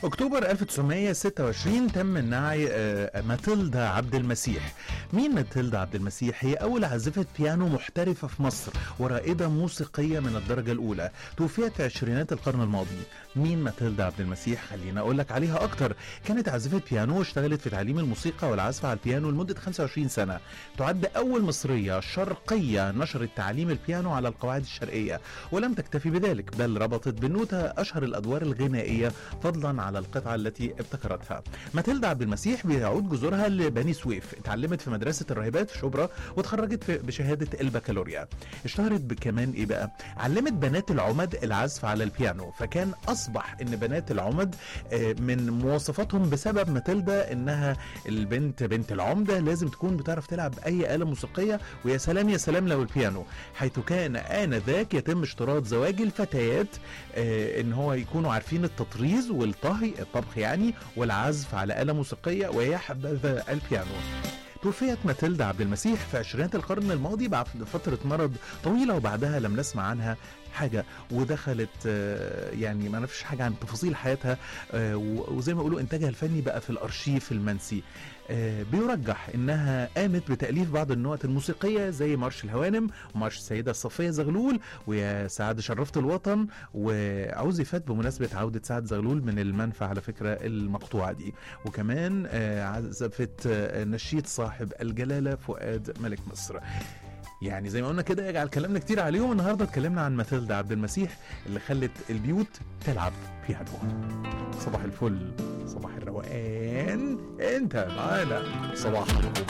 اكتوبر 1926 تم نعي آه، ماتيلدا عبد المسيح مين ماتيلدا عبد المسيح هي اول عازفة بيانو محترفة في مصر ورائدة موسيقية من الدرجة الاولى توفيت في عشرينات القرن الماضي مين ماتيلدا عبد المسيح خلينا اقول لك عليها اكتر كانت عازفة بيانو واشتغلت في تعليم الموسيقى والعزف على البيانو لمدة 25 سنة تعد اول مصرية شرقية نشرت تعليم البيانو على القواعد الشرقية ولم تكتفي بذلك بل ربطت بالنوتة اشهر الادوار الغنائية فضلا على القطعة التي ابتكرتها ماتيلدا عبد المسيح بيعود جذورها لبني سويف اتعلمت في مدرسة الراهبات في شبرا واتخرجت في- بشهادة البكالوريا اشتهرت بكمان ايه بقى علمت بنات العمد العزف على البيانو فكان اصبح ان بنات العمد آه، من مواصفاتهم بسبب ماتيلدا انها البنت بنت العمده لازم تكون بتعرف تلعب اي اله موسيقيه ويا سلام يا سلام لو البيانو حيث كان انذاك يتم اشتراط زواج الفتيات آه، ان هو يكونوا عارفين التطريز والطهي الطبخ يعني والعزف على اله موسيقيه ويا حبذا البيانو توفيت ماتيلدا عبد المسيح في عشرينات القرن الماضي بعد فترة مرض طويلة وبعدها لم نسمع عنها حاجة ودخلت آه، يعني ما نعرفش حاجة عن تفاصيل حياتها آه، و- وزي ما يقولوا إنتاجها الفني بقى في الأرشيف المنسي آه، بيرجح إنها قامت بتأليف بعض النوت الموسيقية زي مارش الهوانم ومارش السيدة صفية زغلول ويا سعد شرفت الوطن وعزفت بمناسبة عودة سعد زغلول من المنفى على فكرة المقطوعة دي وكمان آه، عزفت آه، نشيد صاحب الجلالة فؤاد ملك مصر يعني زي ما قلنا كده يجعل كلامنا كتير عليهم النهارده اتكلمنا عن ماتيلدا عبد المسيح اللي خلت البيوت تلعب بيانو صباح الفل صباح الروقان انت معانا صباح